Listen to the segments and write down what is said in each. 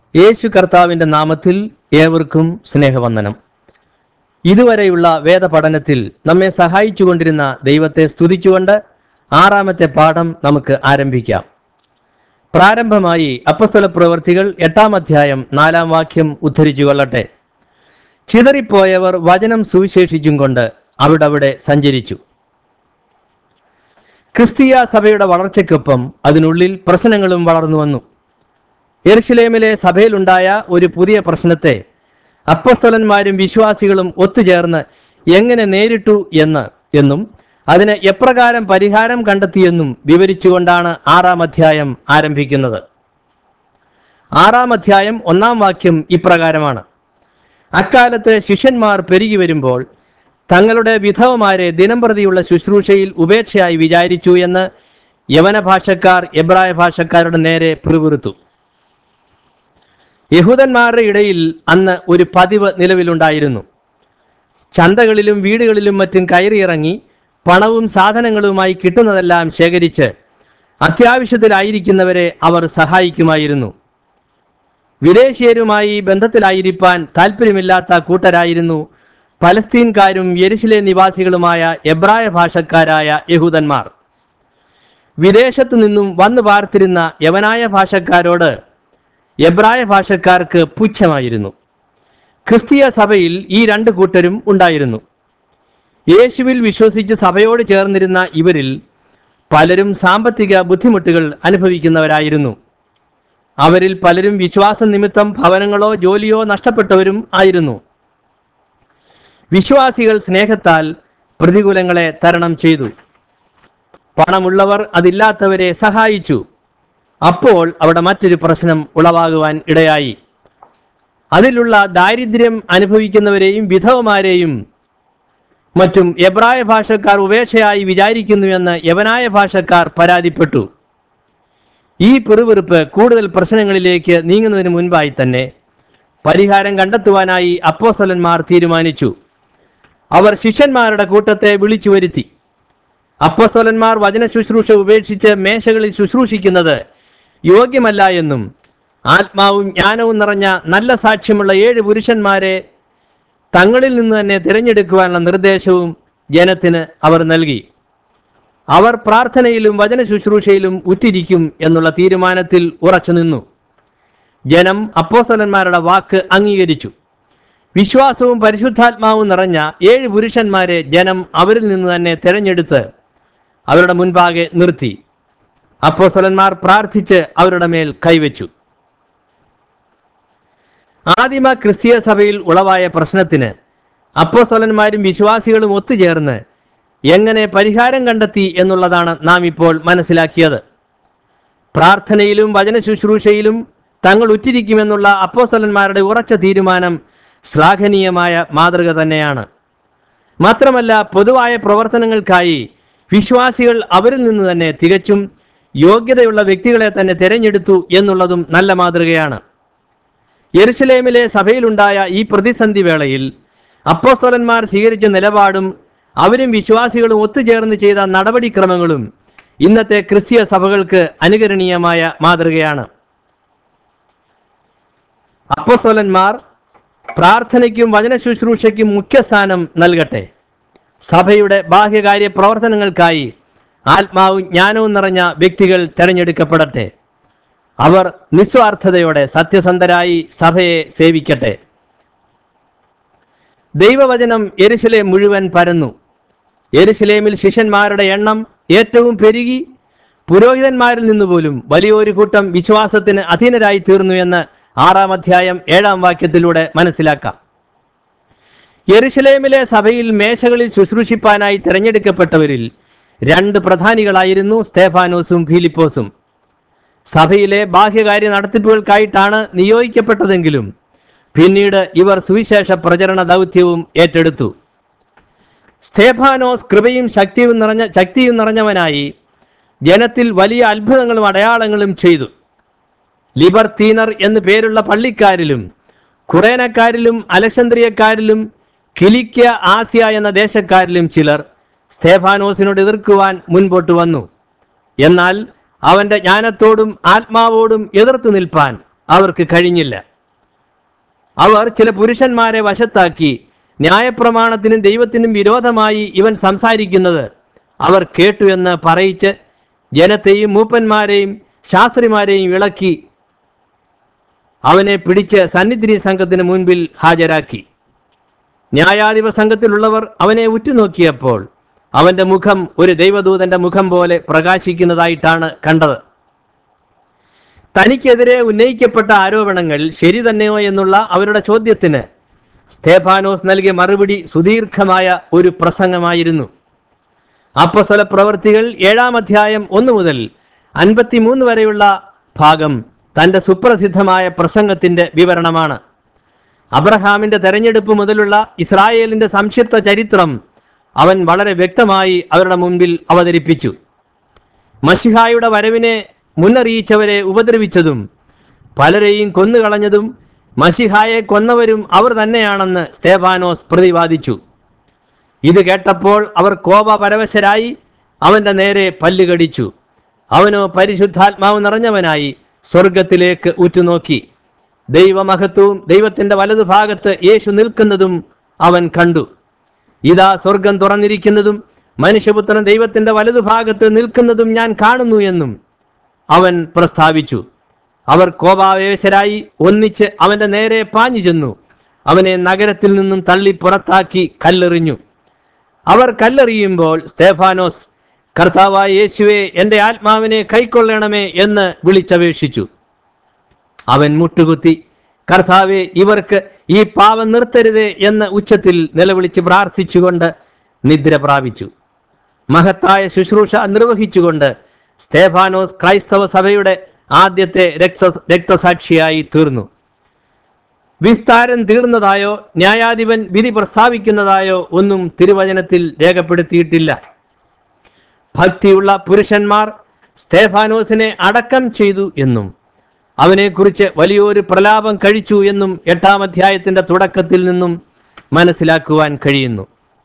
യേശു കർത്താവിന്റെ നാമത്തിൽ ഏവർക്കും സ്നേഹവന്ദനം ഇതുവരെയുള്ള വേദപഠനത്തിൽ നമ്മെ സഹായിച്ചുകൊണ്ടിരുന്ന ദൈവത്തെ സ്തുതിച്ചുകൊണ്ട് ആറാമത്തെ പാഠം നമുക്ക് ആരംഭിക്കാം പ്രാരംഭമായി അപ്പസ്തല പ്രവൃത്തികൾ എട്ടാം അധ്യായം നാലാം വാക്യം ഉദ്ധരിച്ചു കൊള്ളട്ടെ ചിതറിപ്പോയവർ വചനം സുവിശേഷിച്ചും കൊണ്ട് അവിടവിടെ സഞ്ചരിച്ചു ക്രിസ്തീയ സഭയുടെ വളർച്ചയ്ക്കൊപ്പം അതിനുള്ളിൽ പ്രശ്നങ്ങളും വളർന്നു വന്നു എരുഷലേമിലെ സഭയിലുണ്ടായ ഒരു പുതിയ പ്രശ്നത്തെ അപ്പസ്തലന്മാരും വിശ്വാസികളും ഒത്തുചേർന്ന് എങ്ങനെ നേരിട്ടു എന്ന് എന്നും അതിന് എപ്രകാരം പരിഹാരം കണ്ടെത്തിയെന്നും വിവരിച്ചുകൊണ്ടാണ് ആറാം അധ്യായം ആരംഭിക്കുന്നത് ആറാം അധ്യായം ഒന്നാം വാക്യം ഇപ്രകാരമാണ് അക്കാലത്ത് ശിഷ്യന്മാർ പെരുകി വരുമ്പോൾ തങ്ങളുടെ വിധവമാരെ ദിനംപ്രതിയുള്ള ശുശ്രൂഷയിൽ ഉപേക്ഷയായി വിചാരിച്ചു എന്ന് യവന ഭാഷക്കാർ എബ്രായ ഭാഷക്കാരുടെ നേരെ പിറുപിറുത്തു യഹൂദന്മാരുടെ ഇടയിൽ അന്ന് ഒരു പതിവ് നിലവിലുണ്ടായിരുന്നു ചന്തകളിലും വീടുകളിലും മറ്റും കയറിയിറങ്ങി പണവും സാധനങ്ങളുമായി കിട്ടുന്നതെല്ലാം ശേഖരിച്ച് അത്യാവശ്യത്തിലായിരിക്കുന്നവരെ അവർ സഹായിക്കുമായിരുന്നു വിദേശീയരുമായി ബന്ധത്തിലായിരിക്കാൻ താല്പര്യമില്ലാത്ത കൂട്ടരായിരുന്നു പലസ്തീൻകാരും യെരുശലേം നിവാസികളുമായ എബ്രായ ഭാഷക്കാരായ യഹൂദന്മാർ വിദേശത്തു നിന്നും വന്നു പാർത്തിരുന്ന യവനായ ഭാഷക്കാരോട് എബ്രായ ഭാഷക്കാർക്ക് പുച്ഛമായിരുന്നു ക്രിസ്തീയ സഭയിൽ ഈ രണ്ട് കൂട്ടരും ഉണ്ടായിരുന്നു യേശുവിൽ വിശ്വസിച്ച് സഭയോട് ചേർന്നിരുന്ന ഇവരിൽ പലരും സാമ്പത്തിക ബുദ്ധിമുട്ടുകൾ അനുഭവിക്കുന്നവരായിരുന്നു അവരിൽ പലരും വിശ്വാസ നിമിത്തം ഭവനങ്ങളോ ജോലിയോ നഷ്ടപ്പെട്ടവരും ആയിരുന്നു വിശ്വാസികൾ സ്നേഹത്താൽ പ്രതികൂലങ്ങളെ തരണം ചെയ്തു പണമുള്ളവർ അതില്ലാത്തവരെ സഹായിച്ചു അപ്പോൾ അവിടെ മറ്റൊരു പ്രശ്നം ഉളവാകുവാൻ ഇടയായി അതിലുള്ള ദാരിദ്ര്യം അനുഭവിക്കുന്നവരെയും വിധവമാരെയും മറ്റും എബ്രായ ഭാഷക്കാർ ഉപേക്ഷയായി വിചാരിക്കുന്നുവെന്ന് യവനായ ഭാഷക്കാർ പരാതിപ്പെട്ടു ഈ പിറുവിറുപ്പ് കൂടുതൽ പ്രശ്നങ്ങളിലേക്ക് നീങ്ങുന്നതിന് മുൻപായി തന്നെ പരിഹാരം കണ്ടെത്തുവാനായി അപ്പോസ്തലന്മാർ തീരുമാനിച്ചു അവർ ശിഷ്യന്മാരുടെ കൂട്ടത്തെ വിളിച്ചു വരുത്തി അപ്പസ്തലന്മാർ വചന ശുശ്രൂഷ ഉപേക്ഷിച്ച് മേശകളിൽ ശുശ്രൂഷിക്കുന്നത് യോഗ്യമല്ല എന്നും ആത്മാവും ജ്ഞാനവും നിറഞ്ഞ നല്ല സാക്ഷ്യമുള്ള ഏഴ് പുരുഷന്മാരെ തങ്ങളിൽ നിന്ന് തന്നെ തിരഞ്ഞെടുക്കുവാനുള്ള നിർദ്ദേശവും ജനത്തിന് അവർ നൽകി അവർ പ്രാർത്ഥനയിലും വചന ശുശ്രൂഷയിലും ഉറ്റിരിക്കും എന്നുള്ള തീരുമാനത്തിൽ ഉറച്ചു നിന്നു ജനം അപ്പോസ്തലന്മാരുടെ വാക്ക് അംഗീകരിച്ചു വിശ്വാസവും പരിശുദ്ധാത്മാവും നിറഞ്ഞ ഏഴ് പുരുഷന്മാരെ ജനം അവരിൽ നിന്ന് തന്നെ തിരഞ്ഞെടുത്ത് അവരുടെ മുൻപാകെ നിർത്തി അപ്പോസ്തലന്മാർ പ്രാർത്ഥിച്ച് അവരുടെ മേൽ കൈവച്ചു ആദിമ ക്രിസ്തീയ സഭയിൽ ഉളവായ പ്രശ്നത്തിന് അപ്പോസ്തലന്മാരും വിശ്വാസികളും ഒത്തുചേർന്ന് എങ്ങനെ പരിഹാരം കണ്ടെത്തി എന്നുള്ളതാണ് നാം ഇപ്പോൾ മനസ്സിലാക്കിയത് പ്രാർത്ഥനയിലും വചന ശുശ്രൂഷയിലും തങ്ങൾ ഉറ്റിരിക്കുമെന്നുള്ള അപ്പോസ്തലന്മാരുടെ ഉറച്ച തീരുമാനം ശ്ലാഘനീയമായ മാതൃക തന്നെയാണ് മാത്രമല്ല പൊതുവായ പ്രവർത്തനങ്ങൾക്കായി വിശ്വാസികൾ അവരിൽ നിന്ന് തന്നെ തികച്ചും യോഗ്യതയുള്ള വ്യക്തികളെ തന്നെ തിരഞ്ഞെടുത്തു എന്നുള്ളതും നല്ല മാതൃകയാണ് യെരുശലേമിലെ സഭയിലുണ്ടായ ഈ പ്രതിസന്ധി വേളയിൽ അപ്പോസ്തലന്മാർ സ്വീകരിച്ച നിലപാടും അവരും വിശ്വാസികളും ഒത്തുചേർന്ന് ചെയ്ത നടപടിക്രമങ്ങളും ഇന്നത്തെ ക്രിസ്തീയ സഭകൾക്ക് അനുകരണീയമായ മാതൃകയാണ് അപ്പോസ്തലന്മാർ പ്രാർത്ഥനയ്ക്കും വചന ശുശ്രൂഷയ്ക്കും മുഖ്യസ്ഥാനം നൽകട്ടെ സഭയുടെ ബാഹ്യകാര്യ പ്രവർത്തനങ്ങൾക്കായി ആത്മാവും ജ്ഞാനവും നിറഞ്ഞ വ്യക്തികൾ തെരഞ്ഞെടുക്കപ്പെടട്ടെ അവർ നിസ്വാർത്ഥതയോടെ സത്യസന്ധരായി സഭയെ സേവിക്കട്ടെ ദൈവവചനം എരുശലേം മുഴുവൻ പരന്നു എരുശലേമിൽ ശിഷ്യന്മാരുടെ എണ്ണം ഏറ്റവും പെരുകി പുരോഹിതന്മാരിൽ നിന്ന് പോലും വലിയൊരു കൂട്ടം വിശ്വാസത്തിന് അധീനരായി തീർന്നു എന്ന് ആറാം അധ്യായം ഏഴാം വാക്യത്തിലൂടെ മനസ്സിലാക്കാം യെരുശലേമിലെ സഭയിൽ മേശകളിൽ ശുശ്രൂഷിപ്പാനായി തിരഞ്ഞെടുക്കപ്പെട്ടവരിൽ രണ്ട് പ്രധാനികളായിരുന്നു സ്തേഫാനോസും ഫിലിപ്പോസും സഭയിലെ ബാഹ്യകാര്യ നടത്തിപ്പുകൾക്കായിട്ടാണ് നിയോഗിക്കപ്പെട്ടതെങ്കിലും പിന്നീട് ഇവർ സുവിശേഷ പ്രചരണ ദൗത്യവും ഏറ്റെടുത്തു സ്തേഫാനോസ് കൃപയും ശക്തിയും നിറഞ്ഞ ശക്തിയും നിറഞ്ഞവനായി ജനത്തിൽ വലിയ അത്ഭുതങ്ങളും അടയാളങ്ങളും ചെയ്തു ലിബർത്തീനർ എന്നു പേരുള്ള പള്ളിക്കാരിലും കുറേനക്കാരിലും അലക്സന്ദ്രിയക്കാരിലും കിലിക്യ ആസിയ എന്ന ദേശക്കാരിലും ചിലർ സ്തേഫാനോസിനോട് എതിർക്കുവാൻ മുൻപോട്ട് വന്നു എന്നാൽ അവന്റെ ജ്ഞാനത്തോടും ആത്മാവോടും എതിർത്തു നിൽപ്പാൻ അവർക്ക് കഴിഞ്ഞില്ല അവർ ചില പുരുഷന്മാരെ വശത്താക്കി ന്യായപ്രമാണത്തിനും ദൈവത്തിനും വിരോധമായി ഇവൻ സംസാരിക്കുന്നത് അവർ കേട്ടു എന്ന് പറയിച്ച് ജനത്തെയും മൂപ്പന്മാരെയും ശാസ്ത്രിമാരെയും ഇളക്കി അവനെ പിടിച്ച് സന്നിധി സംഘത്തിന് മുൻപിൽ ഹാജരാക്കി ന്യായാധിപ സംഘത്തിലുള്ളവർ അവനെ ഉറ്റുനോക്കിയപ്പോൾ അവന്റെ മുഖം ഒരു ദൈവദൂതന്റെ മുഖം പോലെ പ്രകാശിക്കുന്നതായിട്ടാണ് കണ്ടത് തനിക്കെതിരെ ഉന്നയിക്കപ്പെട്ട ആരോപണങ്ങൾ ശരി തന്നെയോ എന്നുള്ള അവരുടെ ചോദ്യത്തിന് സ്തേഫാനോസ് നൽകിയ മറുപടി സുദീർഘമായ ഒരു പ്രസംഗമായിരുന്നു അപ്പസ്തല പ്രവർത്തികൾ ഏഴാം അധ്യായം ഒന്ന് മുതൽ അൻപത്തിമൂന്ന് വരെയുള്ള ഭാഗം തന്റെ സുപ്രസിദ്ധമായ പ്രസംഗത്തിന്റെ വിവരണമാണ് അബ്രഹാമിന്റെ തെരഞ്ഞെടുപ്പ് മുതലുള്ള ഇസ്രായേലിന്റെ സംക്ഷിപ്ത ചരിത്രം അവൻ വളരെ വ്യക്തമായി അവരുടെ മുൻപിൽ അവതരിപ്പിച്ചു മഷിഹായുടെ വരവിനെ മുന്നറിയിച്ചവരെ ഉപദ്രവിച്ചതും പലരെയും കൊന്നുകളഞ്ഞതും മഷിഹായെ കൊന്നവരും അവർ തന്നെയാണെന്ന് സ്തേഫാനോസ് പ്രതിപാദിച്ചു ഇത് കേട്ടപ്പോൾ അവർ കോപപരവശരായി അവന്റെ നേരെ പല്ലുകടിച്ചു അവനോ പരിശുദ്ധാത്മാവ് നിറഞ്ഞവനായി സ്വർഗത്തിലേക്ക് ഉറ്റുനോക്കി ദൈവമഹത്വവും ദൈവത്തിന്റെ വലതുഭാഗത്ത് യേശു നിൽക്കുന്നതും അവൻ കണ്ടു ഇതാ സ്വർഗം തുറന്നിരിക്കുന്നതും മനുഷ്യപുത്രൻ ദൈവത്തിന്റെ വലതുഭാഗത്ത് നിൽക്കുന്നതും ഞാൻ കാണുന്നു എന്നും അവൻ പ്രസ്താവിച്ചു അവർ കോപാവേശരായി ഒന്നിച്ച് അവന്റെ നേരെ പാഞ്ഞു ചെന്നു അവനെ നഗരത്തിൽ നിന്നും തള്ളി പുറത്താക്കി കല്ലെറിഞ്ഞു അവർ കല്ലെറിയുമ്പോൾ സ്തേഫാനോസ് കർത്താവായ യേശുവെ എൻ്റെ ആത്മാവിനെ കൈക്കൊള്ളണമേ എന്ന് വിളിച്ചപേക്ഷിച്ചു അവൻ മുട്ടുകുത്തി കർത്താവെ ഇവർക്ക് ഈ പാവം നിർത്തരുതേ എന്ന് ഉച്ചത്തിൽ നിലവിളിച്ച് പ്രാർത്ഥിച്ചുകൊണ്ട് നിദ്ര പ്രാപിച്ചു മഹത്തായ ശുശ്രൂഷ നിർവഹിച്ചുകൊണ്ട് സ്തേഫാനോസ് ക്രൈസ്തവ സഭയുടെ ആദ്യത്തെ രക്ത രക്തസാക്ഷിയായി തീർന്നു വിസ്താരം തീർന്നതായോ ന്യായാധിപൻ വിധി പ്രസ്താവിക്കുന്നതായോ ഒന്നും തിരുവചനത്തിൽ രേഖപ്പെടുത്തിയിട്ടില്ല ഭക്തിയുള്ള പുരുഷന്മാർ സ്തേഫാനോസിനെ അടക്കം ചെയ്തു എന്നും അവനെക്കുറിച്ച് വലിയൊരു പ്രലാപം കഴിച്ചു എന്നും എട്ടാം അധ്യായത്തിന്റെ തുടക്കത്തിൽ നിന്നും മനസ്സിലാക്കുവാൻ കഴിയുന്നു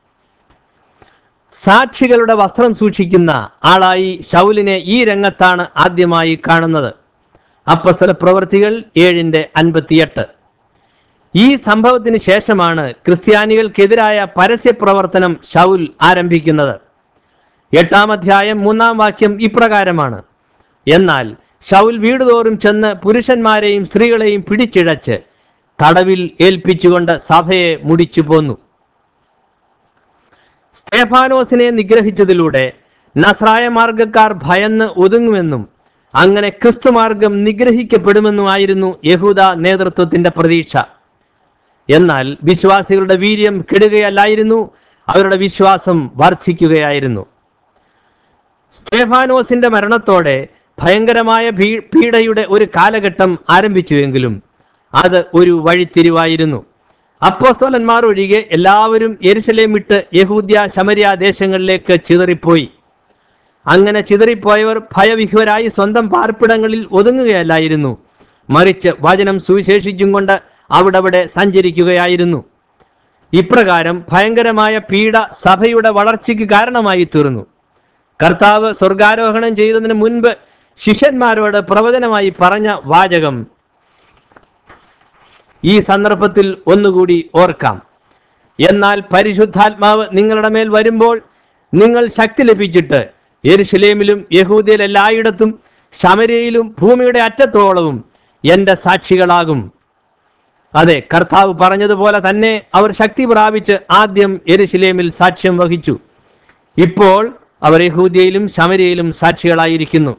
സാക്ഷികളുടെ വസ്ത്രം സൂക്ഷിക്കുന്ന ആളായി ശൗലിനെ ഈ രംഗത്താണ് ആദ്യമായി കാണുന്നത് അപ്പസ്തല പ്രവർത്തികൾ ഏഴിന്റെ അൻപത്തിയെട്ട് ഈ സംഭവത്തിന് ശേഷമാണ് ക്രിസ്ത്യാനികൾക്കെതിരായ പരസ്യ പ്രവർത്തനം ശൗൽ ആരംഭിക്കുന്നത് എട്ടാം അധ്യായം മൂന്നാം വാക്യം ഇപ്രകാരമാണ് എന്നാൽ ശൗൽ വീടുതോറും ചെന്ന് പുരുഷന്മാരെയും സ്ത്രീകളെയും പിടിച്ചിഴച്ച് തടവിൽ ഏൽപ്പിച്ചുകൊണ്ട് സഭയെ മുടിച്ചു പോന്നു സ്തേഫാനോസിനെ നിഗ്രഹിച്ചതിലൂടെ നസ്രായ മാർഗക്കാർ ഭയന്ന് ഒതുങ്ങുമെന്നും അങ്ങനെ ക്രിസ്തുമാർഗം നിഗ്രഹിക്കപ്പെടുമെന്നുമായിരുന്നു യഹൂദ നേതൃത്വത്തിന്റെ പ്രതീക്ഷ എന്നാൽ വിശ്വാസികളുടെ വീര്യം കെടുകയല്ലായിരുന്നു അവരുടെ വിശ്വാസം വർദ്ധിക്കുകയായിരുന്നു സ്തേഫാനോസിന്റെ മരണത്തോടെ ഭയങ്കരമായ ഭീ- പീഡയുടെ ഒരു കാലഘട്ടം ആരംഭിച്ചുവെങ്കിലും അത് ഒരു വഴിത്തിരിവായിരുന്നു അപ്പോസ്തലന്മാർ ഒഴികെ എല്ലാവരും യെരുശലേം വിട്ട് യഹൂദ്യ ശമര്യ ദേശങ്ങളിലേക്ക് ചിതറിപ്പോയി അങ്ങനെ ചിതറിപ്പോയവർ ഭയവിഹ്വരായി സ്വന്തം പാർപ്പിടങ്ങളിൽ ഒതുങ്ങുകയല്ലായിരുന്നു മറിച്ച് വചനം സുവിശേഷിച്ചും കൊണ്ട് അവിടവിടെ സഞ്ചരിക്കുകയായിരുന്നു ഇപ്രകാരം ഭയങ്കരമായ പീഡ സഭയുടെ വളർച്ചയ്ക്ക് കാരണമായി തീർന്നു കർത്താവ് സ്വർഗാരോഹണം ചെയ്തതിന് മുൻപ് ശിഷ്യന്മാരോട് പ്രവചനമായി പറഞ്ഞ വാചകം ഈ സന്ദർഭത്തിൽ ഒന്നുകൂടി ഓർക്കാം എന്നാൽ പരിശുദ്ധാത്മാവ് നിങ്ങളുടെ മേൽ വരുമ്പോൾ നിങ്ങൾ ശക്തി ലഭിച്ചിട്ട് യെരുശലേമിലും യഹൂദയിൽ എല്ലായിടത്തും ശമരയിലും ഭൂമിയുടെ അറ്റത്തോളവും എൻ്റെ സാക്ഷികളാകും അതെ കർത്താവ് പറഞ്ഞതുപോലെ തന്നെ അവർ ശക്തി പ്രാപിച്ച് ആദ്യം യെരുശലേമിൽ സാക്ഷ്യം വഹിച്ചു ഇപ്പോൾ അവർ യഹൂദ്യയിലും ശമരയിലും സാക്ഷികളായിരിക്കുന്നു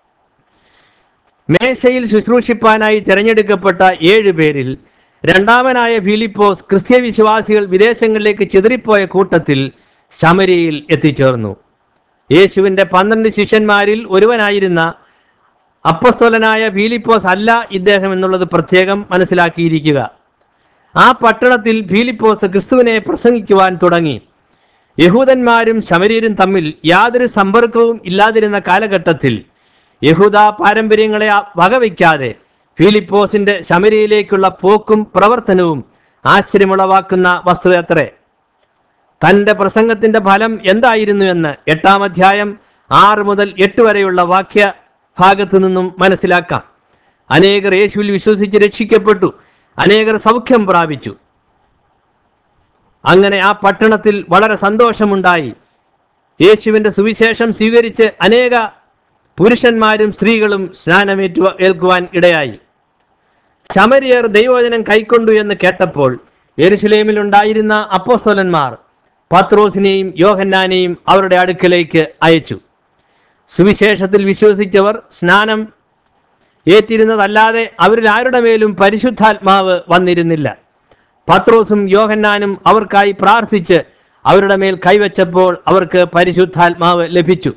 മേശയിൽ ശുശ്രൂഷിപ്പാനായി തിരഞ്ഞെടുക്കപ്പെട്ട ഏഴ് പേരിൽ രണ്ടാമനായ ഫിലിപ്പോസ് ക്രിസ്ത്യ വിശ്വാസികൾ വിദേശങ്ങളിലേക്ക് ചിതറിപ്പോയ കൂട്ടത്തിൽ ശമരിയിൽ എത്തിച്ചേർന്നു യേശുവിൻ്റെ പന്ത്രണ്ട് ശിഷ്യന്മാരിൽ ഒരുവനായിരുന്ന അപ്പസ്തോലനായ ഫിലിപ്പോസ് അല്ല ഇദ്ദേഹം എന്നുള്ളത് പ്രത്യേകം മനസ്സിലാക്കിയിരിക്കുക ആ പട്ടണത്തിൽ ഫിലിപ്പോസ് ക്രിസ്തുവിനെ പ്രസംഗിക്കുവാൻ തുടങ്ങി യഹൂദന്മാരും ശമരീരും തമ്മിൽ യാതൊരു സമ്പർക്കവും ഇല്ലാതിരുന്ന കാലഘട്ടത്തിൽ യഹൂദ പാരമ്പര്യങ്ങളെ ആ- വകവയ്ക്കാതെ ഫിലിപ്പോസിന്റെ ശമരിയിലേക്കുള്ള പോക്കും പ്രവർത്തനവും ആശ്ചര്യമുളവാക്കുന്ന വസ്തുതയത്രേ തന്റെ പ്രസംഗത്തിന്റെ ഫലം എന്തായിരുന്നു എന്ന് എട്ടാം അധ്യായം ആറ് മുതൽ എട്ട് വരെയുള്ള വാക്യ ഭാഗത്തു നിന്നും മനസ്സിലാക്കാം അനേകർ യേശുവിൽ വിശ്വസിച്ച് രക്ഷിക്കപ്പെട്ടു അനേകർ സൗഖ്യം പ്രാപിച്ചു അങ്ങനെ ആ പട്ടണത്തിൽ വളരെ സന്തോഷമുണ്ടായി യേശുവിൻ്റെ സുവിശേഷം സ്വീകരിച്ച് അനേക പുരുഷന്മാരും സ്ത്രീകളും സ്നാനമേറ്റു ഏൽക്കുവാൻ ഇടയായി ശമരിയർ ദൈവവചനം കൈക്കൊണ്ടു എന്ന് കേട്ടപ്പോൾ യെരുശലേമിൽ ഉണ്ടായിരുന്ന അപ്പോസ്തലന്മാർ പത്രോസിനെയും യോഹന്നാനെയും അവരുടെ അടുക്കലേക്ക് അയച്ചു സുവിശേഷത്തിൽ വിശ്വസിച്ചവർ സ്നാനം ഏറ്റിരുന്നതല്ലാതെ അവരിൽ ആരുടെ മേലും പരിശുദ്ധാത്മാവ് വന്നിരുന്നില്ല പത്രോസും യോഹന്നാനും അവർക്കായി പ്രാർത്ഥിച്ച് അവരുടെ മേൽ കൈവച്ചപ്പോൾ അവർക്ക് പരിശുദ്ധാത്മാവ് ലഭിച്ചു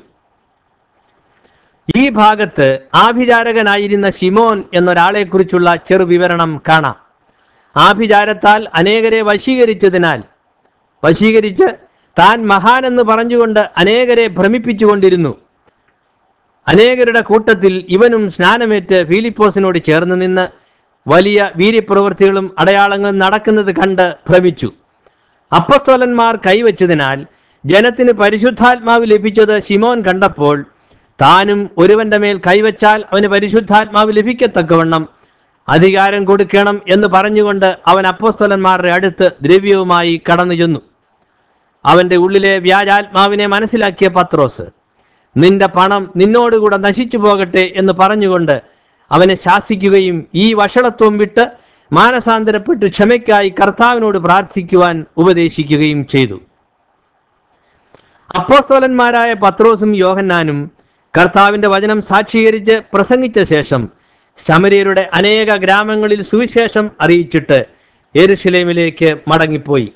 ഈ ഭാഗത്ത് ആഭിചാരകനായിരുന്ന ശിമോൻ എന്നൊരാളെക്കുറിച്ചുള്ള ചെറു വിവരണം കാണാം ആഭിചാരത്താൽ അനേകരെ വശീകരിച്ചതിനാൽ വശീകരിച്ച് താൻ മഹാനെന്ന് പറഞ്ഞുകൊണ്ട് അനേകരെ ഭ്രമിപ്പിച്ചുകൊണ്ടിരുന്നു അനേകരുടെ കൂട്ടത്തിൽ ഇവനും സ്നാനമേറ്റ് ഫീലിപ്പോസിനോട് ചേർന്ന് നിന്ന് വലിയ വീര്യപ്രവൃത്തികളും അടയാളങ്ങളും നടക്കുന്നത് കണ്ട് ഭ്രമിച്ചു അപ്പസ്തോലന്മാർ കൈവച്ചതിനാൽ ജനത്തിന് പരിശുദ്ധാത്മാവ് ലഭിച്ചത് ശിമോൻ കണ്ടപ്പോൾ താനും ഒരുവന്റെ മേൽ കൈവച്ചാൽ അവന് പരിശുദ്ധാത്മാവ് ലഭിക്കത്തക്കവണ്ണം അധികാരം കൊടുക്കണം എന്ന് പറഞ്ഞുകൊണ്ട് അവൻ അപ്പോസ്തലന്മാരുടെ അടുത്ത് ദ്രവ്യവുമായി കടന്നു ചെന്നു അവന്റെ ഉള്ളിലെ വ്യാജാത്മാവിനെ മനസ്സിലാക്കിയ പത്രോസ് നിന്റെ പണം നിന്നോടുകൂടെ നശിച്ചു പോകട്ടെ എന്ന് പറഞ്ഞുകൊണ്ട് അവനെ ശാസിക്കുകയും ഈ വഷളത്വം വിട്ട് മാനസാന്തരപ്പെട്ട് ക്ഷമയ്ക്കായി കർത്താവിനോട് പ്രാർത്ഥിക്കുവാൻ ഉപദേശിക്കുകയും ചെയ്തു അപ്പോസ്തോലന്മാരായ പത്രോസും യോഹന്നാനും കർത്താവിന്റെ വചനം സാക്ഷീകരിച്ച് പ്രസംഗിച്ച ശേഷം ശമരിയരുടെ അനേക ഗ്രാമങ്ങളിൽ സുവിശേഷം അറിയിച്ചിട്ട് എരുഷലേമിലേക്ക് മടങ്ങിപ്പോയി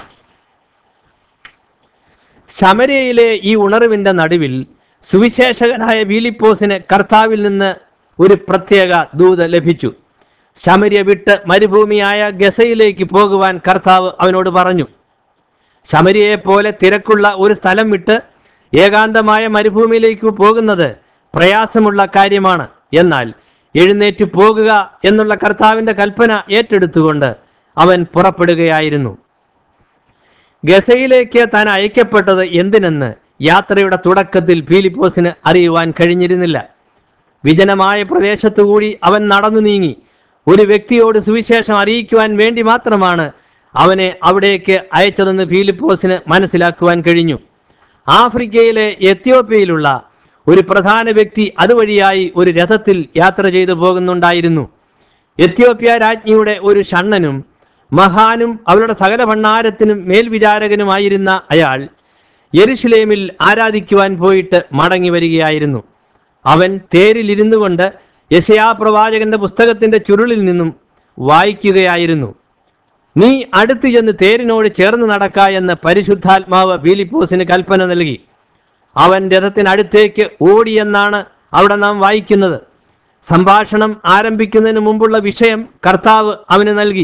ശമരയിലെ ഈ ഉണർവിന്റെ നടുവിൽ സുവിശേഷകനായ വീലിപ്പോസിന് കർത്താവിൽ നിന്ന് ഒരു പ്രത്യേക ദൂത് ലഭിച്ചു ശമര്യ വിട്ട് മരുഭൂമിയായ ഗസയിലേക്ക് പോകുവാൻ കർത്താവ് അവനോട് പറഞ്ഞു ശമരിയെ പോലെ തിരക്കുള്ള ഒരു സ്ഥലം വിട്ട് ഏകാന്തമായ മരുഭൂമിയിലേക്ക് പോകുന്നത് പ്രയാസമുള്ള കാര്യമാണ് എന്നാൽ എഴുന്നേറ്റ് പോകുക എന്നുള്ള കർത്താവിന്റെ കൽപ്പന ഏറ്റെടുത്തുകൊണ്ട് അവൻ പുറപ്പെടുകയായിരുന്നു ഗസയിലേക്ക് താൻ അയക്കപ്പെട്ടത് എന്തിനെന്ന് യാത്രയുടെ തുടക്കത്തിൽ ഫീലിപ്പോസിന് അറിയുവാൻ കഴിഞ്ഞിരുന്നില്ല വിജനമായ പ്രദേശത്തുകൂടി അവൻ നടന്നു നീങ്ങി ഒരു വ്യക്തിയോട് സുവിശേഷം അറിയിക്കുവാൻ വേണ്ടി മാത്രമാണ് അവനെ അവിടേക്ക് അയച്ചതെന്ന് ഫീലിപ്പോസിന് മനസ്സിലാക്കുവാൻ കഴിഞ്ഞു ആഫ്രിക്കയിലെ എത്യോപ്യയിലുള്ള ഒരു പ്രധാന വ്യക്തി അതുവഴിയായി ഒരു രഥത്തിൽ യാത്ര ചെയ്തു പോകുന്നുണ്ടായിരുന്നു എത്യോപ്യ രാജ്ഞിയുടെ ഒരു ഷണ്ണനും മഹാനും അവളുടെ സകല ഭണ്ണാരത്തിനും മേൽവിചാരകനുമായിരുന്ന അയാൾ യെരുഷലേമിൽ ആരാധിക്കുവാൻ പോയിട്ട് മടങ്ങി വരികയായിരുന്നു അവൻ തേരിലിരുന്നു കൊണ്ട് യശയാ പ്രവാചകന്റെ പുസ്തകത്തിന്റെ ചുരുളിൽ നിന്നും വായിക്കുകയായിരുന്നു നീ അടുത്തു ചെന്ന് തേരിനോട് ചേർന്ന് നടക്ക എന്ന് പരിശുദ്ധാത്മാവ് ഫിലിപ്പോസിന് കൽപ്പന നൽകി അവൻ രഥത്തിനടുത്തേക്ക് ഓടിയെന്നാണ് അവിടെ നാം വായിക്കുന്നത് സംഭാഷണം ആരംഭിക്കുന്നതിന് മുമ്പുള്ള വിഷയം കർത്താവ് അവന് നൽകി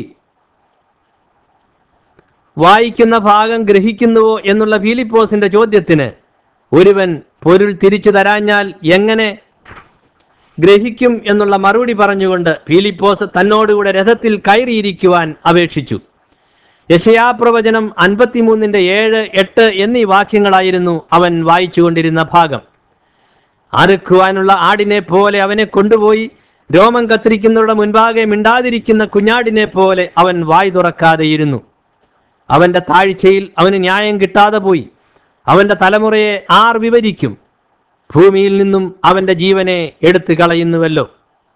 വായിക്കുന്ന ഭാഗം ഗ്രഹിക്കുന്നുവോ എന്നുള്ള ഫിലിപ്പോസിന്റെ ചോദ്യത്തിന് ഒരുവൻ പൊരുൾ തിരിച്ചു തരാഞ്ഞാൽ എങ്ങനെ ഗ്രഹിക്കും എന്നുള്ള മറുപടി പറഞ്ഞുകൊണ്ട് ഫിലിപ്പോസ് തന്നോടുകൂടെ രഥത്തിൽ കയറിയിരിക്കുവാൻ അപേക്ഷിച്ചു യശയാപ്രവചനം അൻപത്തിമൂന്നിന്റെ ഏഴ് എട്ട് എന്നീ വാക്യങ്ങളായിരുന്നു അവൻ വായിച്ചുകൊണ്ടിരുന്ന ഭാഗം അറുക്കുവാനുള്ള ആടിനെ പോലെ അവനെ കൊണ്ടുപോയി രോമം കത്തിരിക്കുന്നവരുടെ മുൻപാകെ മിണ്ടാതിരിക്കുന്ന കുഞ്ഞാടിനെ പോലെ അവൻ വായി തുറക്കാതെയിരുന്നു അവന്റെ താഴ്ചയിൽ അവന് ന്യായം കിട്ടാതെ പോയി അവന്റെ തലമുറയെ ആർ വിവരിക്കും ഭൂമിയിൽ നിന്നും അവന്റെ ജീവനെ എടുത്തു കളയുന്നുവല്ലോ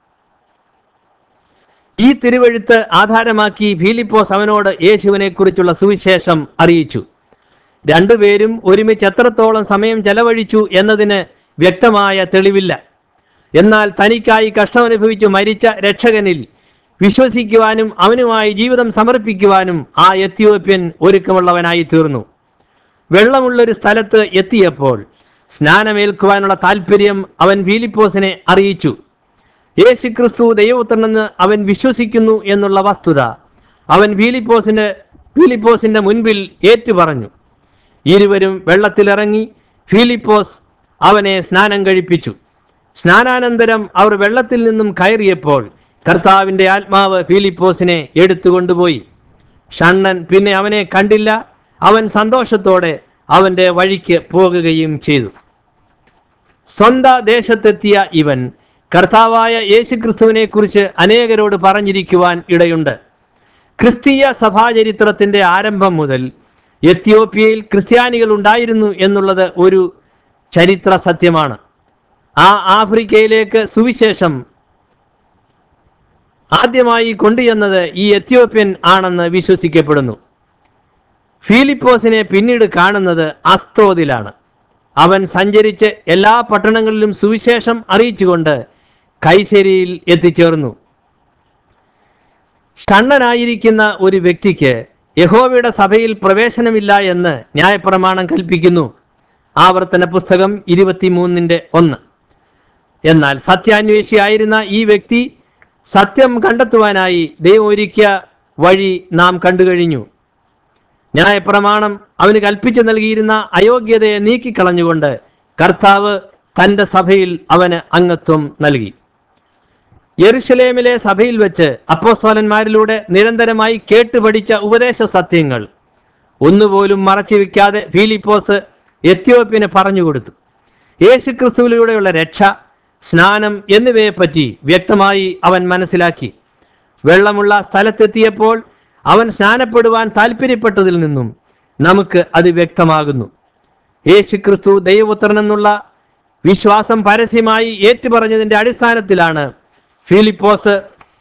ഈ തിരുവഴുത്ത് ആധാരമാക്കി ഫിലിപ്പോസ് അവനോട് യേശുവിനെ കുറിച്ചുള്ള സുവിശേഷം അറിയിച്ചു രണ്ടുപേരും ഒരുമിച്ച് എത്രത്തോളം സമയം ചെലവഴിച്ചു എന്നതിന് വ്യക്തമായ തെളിവില്ല എന്നാൽ തനിക്കായി കഷ്ടമനുഭവിച്ചു മരിച്ച രക്ഷകനിൽ വിശ്വസിക്കുവാനും അവനുമായി ജീവിതം സമർപ്പിക്കുവാനും ആ എത്യോപ്യൻ ഒരുക്കമുള്ളവനായി തീർന്നു വെള്ളമുള്ളൊരു സ്ഥലത്ത് എത്തിയപ്പോൾ സ്നാനമേൽക്കുവാനുള്ള താല്പര്യം അവൻ ഫിലിപ്പോസിനെ അറിയിച്ചു യേശുക്രിസ്തു ദൈവപുത്രനെന്ന് അവൻ വിശ്വസിക്കുന്നു എന്നുള്ള വസ്തുത അവൻ ഫിലിപ്പോസിന്റെ ഫിലിപ്പോസിന്റെ മുൻപിൽ ഏറ്റുപറഞ്ഞു ഇരുവരും വെള്ളത്തിലിറങ്ങി ഫിലിപ്പോസ് അവനെ സ്നാനം കഴിപ്പിച്ചു സ്നാനാനന്തരം അവർ വെള്ളത്തിൽ നിന്നും കയറിയപ്പോൾ കർത്താവിന്റെ ആത്മാവ് ഫിലിപ്പോസിനെ എടുത്തുകൊണ്ടുപോയി ഷണ്ണൻ പിന്നെ അവനെ കണ്ടില്ല അവൻ സന്തോഷത്തോടെ അവന്റെ വഴിക്ക് പോകുകയും ചെയ്തു സ്വന്ത ദേശത്തെത്തിയ ഇവൻ കർത്താവായ യേശുക്രിസ്തുവിനെ കുറിച്ച് അനേകരോട് പറഞ്ഞിരിക്കുവാൻ ഇടയുണ്ട് ക്രിസ്തീയ സഭാചരിത്രത്തിന്റെ ആരംഭം മുതൽ എത്യോപ്യയിൽ ക്രിസ്ത്യാനികൾ ഉണ്ടായിരുന്നു എന്നുള്ളത് ഒരു ചരിത്ര സത്യമാണ് ആ ആഫ്രിക്കയിലേക്ക് സുവിശേഷം ആദ്യമായി കൊണ്ടുചെന്നത് ഈ എത്യോപ്യൻ ആണെന്ന് വിശ്വസിക്കപ്പെടുന്നു ഫിലിപ്പോസിനെ പിന്നീട് കാണുന്നത് അസ്തോദിലാണ് അവൻ സഞ്ചരിച്ച് എല്ലാ പട്ടണങ്ങളിലും സുവിശേഷം അറിയിച്ചുകൊണ്ട് കൈസരിയിൽ എത്തിച്ചേർന്നു ഷണ്ണനായിരിക്കുന്ന ഒരു വ്യക്തിക്ക് യഹോവയുടെ സഭയിൽ പ്രവേശനമില്ല എന്ന് ന്യായപ്രമാണം കൽപ്പിക്കുന്നു ആവർത്തന പുസ്തകം ഇരുപത്തിമൂന്നിൻ്റെ ഒന്ന് എന്നാൽ സത്യാന്വേഷിയായിരുന്ന ഈ വ്യക്തി സത്യം കണ്ടെത്തുവാനായി ദൈവം ഒരുക്കിയ വഴി നാം കണ്ടുകഴിഞ്ഞു ന്യായപ്രമാണം അവന് കൽപ്പിച്ചു നൽകിയിരുന്ന അയോഗ്യതയെ നീക്കിക്കളഞ്ഞുകൊണ്ട് കർത്താവ് തന്റെ സഭയിൽ അവന് അംഗത്വം നൽകി യെറുഷലേമിലെ സഭയിൽ വെച്ച് അപ്പോസ്തോലന്മാരിലൂടെ നിരന്തരമായി കേട്ടുപഠിച്ച ഉപദേശ സത്യങ്ങൾ ഒന്നുപോലും മറച്ചു വെക്കാതെ ഫിലിപ്പോസ് എത്യോപ്യന് പറഞ്ഞുകൊടുത്തു യേശുക്രിസ്തുവിലൂടെയുള്ള രക്ഷ സ്നാനം എന്നിവയെപ്പറ്റി വ്യക്തമായി അവൻ മനസ്സിലാക്കി വെള്ളമുള്ള സ്ഥലത്തെത്തിയപ്പോൾ അവൻ സ്നാനപ്പെടുവാൻ താല്പര്യപ്പെട്ടതിൽ നിന്നും നമുക്ക് അത് വ്യക്തമാകുന്നു യേശുക്രിസ്തു ദൈവപുത്രനെന്നുള്ള വിശ്വാസം പരസ്യമായി ഏറ്റുപറഞ്ഞതിന്റെ അടിസ്ഥാനത്തിലാണ് ഫിലിപ്പോസ്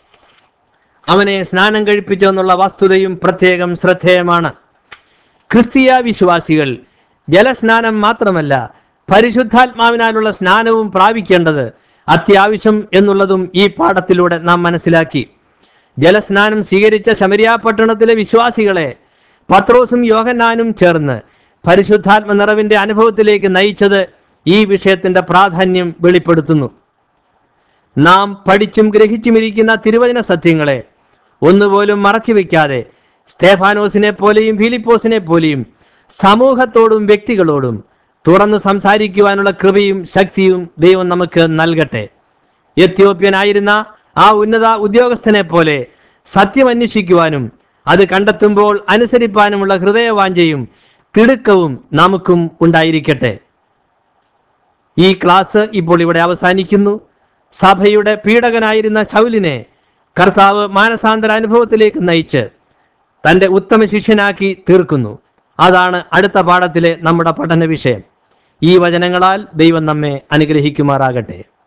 അവനെ സ്നാനം കഴിപ്പിച്ചെന്നുള്ള വസ്തുതയും പ്രത്യേകം ശ്രദ്ധേയമാണ് ക്രിസ്തീയ വിശ്വാസികൾ ജലസ്നാനം മാത്രമല്ല പരിശുദ്ധാത്മാവിനാലുള്ള സ്നാനവും പ്രാപിക്കേണ്ടത് അത്യാവശ്യം എന്നുള്ളതും ഈ പാഠത്തിലൂടെ നാം മനസ്സിലാക്കി ജലസ്നാനം സ്വീകരിച്ച ശമരിയ പട്ടണത്തിലെ വിശ്വാസികളെ പത്രോസും യോഹന്നാനും ചേർന്ന് പരിശുദ്ധാത്മ നിറവിന്റെ അനുഭവത്തിലേക്ക് നയിച്ചത് ഈ വിഷയത്തിന്റെ പ്രാധാന്യം വെളിപ്പെടുത്തുന്നു നാം പഠിച്ചും ഗ്രഹിച്ചുമിരിക്കുന്ന തിരുവചന സത്യങ്ങളെ ഒന്നുപോലും മറച്ചു വെക്കാതെ സ്തേഫാനോസിനെ പോലെയും ഫിലിപ്പോസിനെ പോലെയും സമൂഹത്തോടും വ്യക്തികളോടും തുറന്ന് സംസാരിക്കുവാനുള്ള കൃപയും ശക്തിയും ദൈവം നമുക്ക് നൽകട്ടെ എത്യോപ്യനായിരുന്ന ആ ഉന്നത ഉദ്യോഗസ്ഥനെ പോലെ സത്യം അന്വേഷിക്കുവാനും അത് കണ്ടെത്തുമ്പോൾ അനുസരിപ്പാനുമുള്ള ഹൃദയവാഞ്ചയും തിടുക്കവും നമുക്കും ഉണ്ടായിരിക്കട്ടെ ഈ ക്ലാസ് ഇപ്പോൾ ഇവിടെ അവസാനിക്കുന്നു സഭയുടെ പീഡകനായിരുന്ന ശൗലിനെ കർത്താവ് മാനസാന്തര അനുഭവത്തിലേക്ക് നയിച്ച് തൻ്റെ ഉത്തമ ശിഷ്യനാക്കി തീർക്കുന്നു അതാണ് അടുത്ത പാഠത്തിലെ നമ്മുടെ പഠന വിഷയം ഈ വചനങ്ങളാൽ ദൈവം നമ്മെ അനുഗ്രഹിക്കുമാറാകട്ടെ